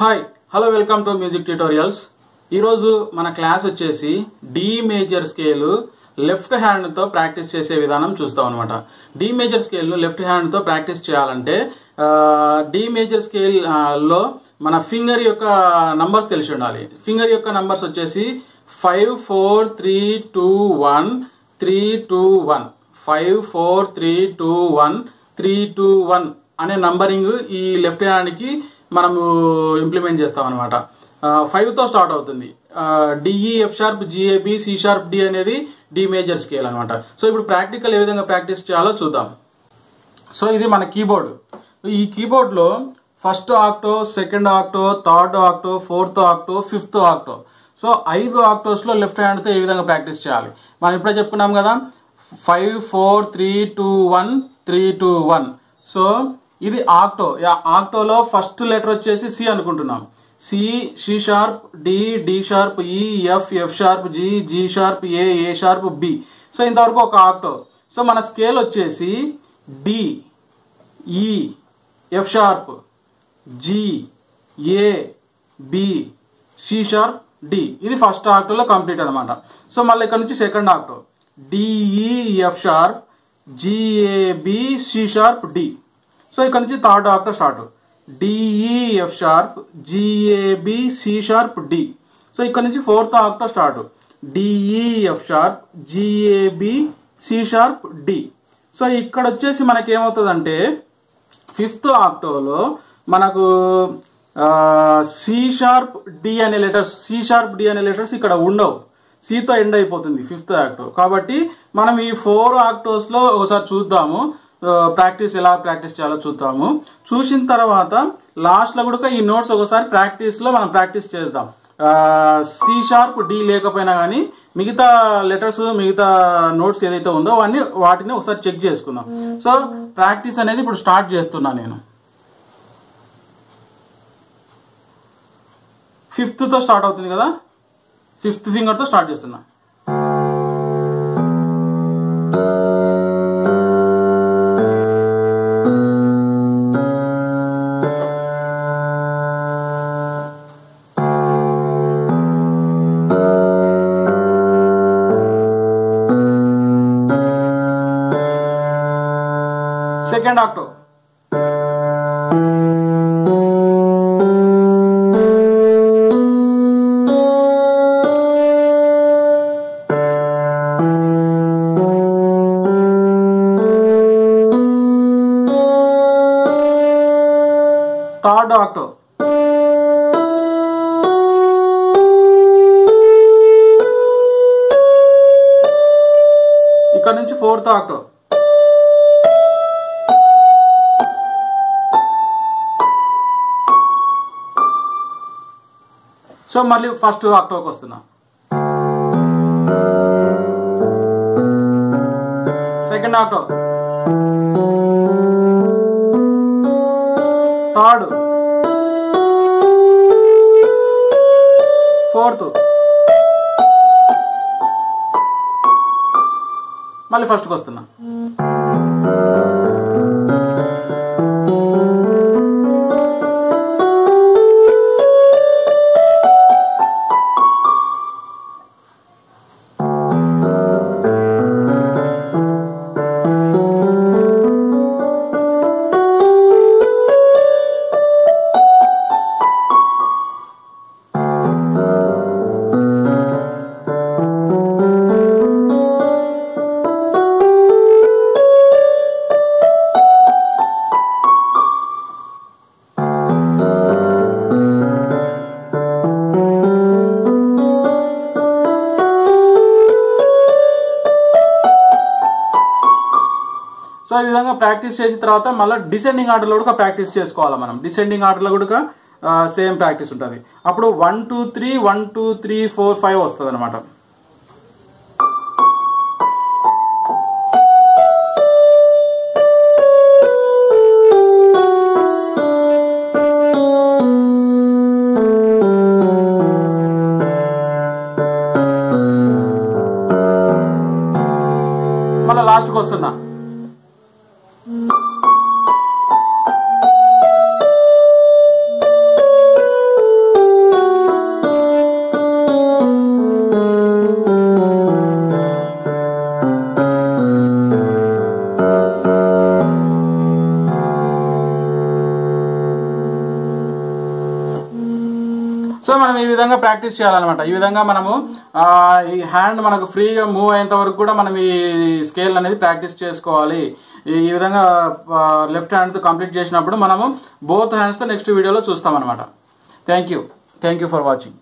hi hello welcome to music tutorials ఈరోజు మన class వచ్చేసి డి మేజర్ స్కేల్ లెఫ్ట్ హ్యాండ్తో ప్రాక్టీస్ చేసే విధానం చూస్తాం అనమాట డి మేజర్ స్కేల్ను లెఫ్ట్ హ్యాండ్తో ప్రాక్టీస్ చేయాలంటే డి మేజర్ స్కేల్ లో మన ఫింగర్ యొక్క నంబర్స్ తెలిసి ఉండాలి ఫింగర్ యొక్క నంబర్స్ వచ్చేసి five four three two one three two one five four three two one three two one అనే నంబరింగ్ ఈ లెఫ్ట్ హ్యాండ్కి మనము ఇంప్లిమెంట్ చేస్తాం అనమాట ఫైవ్తో స్టార్ట్ అవుతుంది D E F sharp G A B C sharp D అనేది డి మేజర్ స్కేల్ అనమాట సో ఇప్పుడు ప్రాక్టికల్ ఏ విధంగా ప్రాక్టీస్ చేయాలో చూద్దాం సో ఇది మన కీబోర్డ్ ఈ కీబోర్డ్లో first octave second octave third octave fourth octave fifth octave so ఐదు ఆక్టోస్లో లెఫ్ట్ హ్యాండ్తో ఏ విధంగా ప్రాక్టీస్ చేయాలి మనం ఇప్పుడే చెప్పుకున్నాం కదా five four three two one three two one so ఇది ఆక్టో ఆక్టోలో ఫస్ట్ లెటర్ వచ్చేసి సి అనుకుంటున్నాం C C sharp D D sharp E F F sharp G G sharp A A sharp B so ఇంతవరకు ఒక octave so మన scale వచ్చేసి D E F sharp G A B C sharp D ఇది first ఆక్టోలో complete అనమాట so మళ్ళీ ఇక్కడ నుంచి second octave D E F sharp G A B C sharp D so ఇక్కడ నుంచి third octave start D E F sharp G A B C sharp D so ఇక్కడ నుంచి fourth octave start D E F sharp G A B C sharp D so ఇక్కడ వచ్చేసి మనకి ఏమవుతుందంటే ఫిఫ్త్ ఆక్టోలో మనకు సి షార్ప్ డి అనే లెటర్స్ సి షార్ప్ డి అనే లెటర్స్ ఇక్కడ ఉండవు సితో ఎండ్ అయిపోతుంది ఫిఫ్త్ ఆక్టో కాబట్టి మనం ఈ ఫోర్ ఆక్టోస్లో ఒకసారి చూద్దాము ప్రాక్టీస్ ఎలా ప్రాక్టీస్ చేయాలో చూద్దాము చూసిన తర్వాత లాస్ట్లో కూడా ఈ నోట్స్ ఒకసారి ప్రాక్టీస్లో మనం ప్రాక్టీస్ చేద్దాం సి షార్ప్ డి లేకపోయినా కానీ మిగతా లెటర్స్ మిగతా నోట్స్ ఏదైతే ఉందో అవన్నీ వాటిని ఒకసారి చెక్ చేసుకుందాం సో ప్రాక్టీస్ అనేది ఇప్పుడు స్టార్ట్ చేస్తున్నా నేను ఫిఫ్త్తో స్టార్ట్ అవుతుంది కదా ఫిఫ్త్ ఫింగర్తో స్టార్ట్ చేస్తున్నా సెకండ్ ఆక్టో థర్డ్ ఆక్టో ఇక్కడ నుంచి ఫోర్త్ ఆక్టో సో మళ్ళీ ఫస్ట్ ఆక్టోకి వస్తున్నా సెకండ్ ఆక్టో థర్డ్ ఫోర్త్ మళ్ళీ ఫస్ట్కి వస్తున్నా సో ఈ విధంగా ప్రాక్టీస్ చేసిన తర్వాత మళ్ళీ డిసెండింగ్ ఆర్డర్లో కూడా ప్రాక్టీస్ చేసుకోవాలి మనం డిసెండింగ్ ఆర్డర్లో కూడా సేమ్ ప్రాక్టీస్ ఉంటుంది అప్పుడు one two three one two three four five వస్తుంది అనమాట మళ్ళీ లాస్ట్కి వస్తున్నా సో మనం ఈ విధంగా ప్రాక్టీస్ చేయాలన్నమాట ఈ విధంగా మనము ఆ, ఈ హ్యాండ్ మనకు ఫ్రీగా మూవ్ అయ్యేంత వరకు కూడా మనం ఈ స్కేల్ అనేది ప్రాక్టీస్ చేసుకోవాలి ఈ ఈ విధంగా లెఫ్ట్ హ్యాండ్తో కంప్లీట్ చేసినప్పుడు మనము బోత్ హ్యాండ్స్తో నెక్స్ట్ వీడియోలో చూస్తాం అనమాట thank you thank you for watching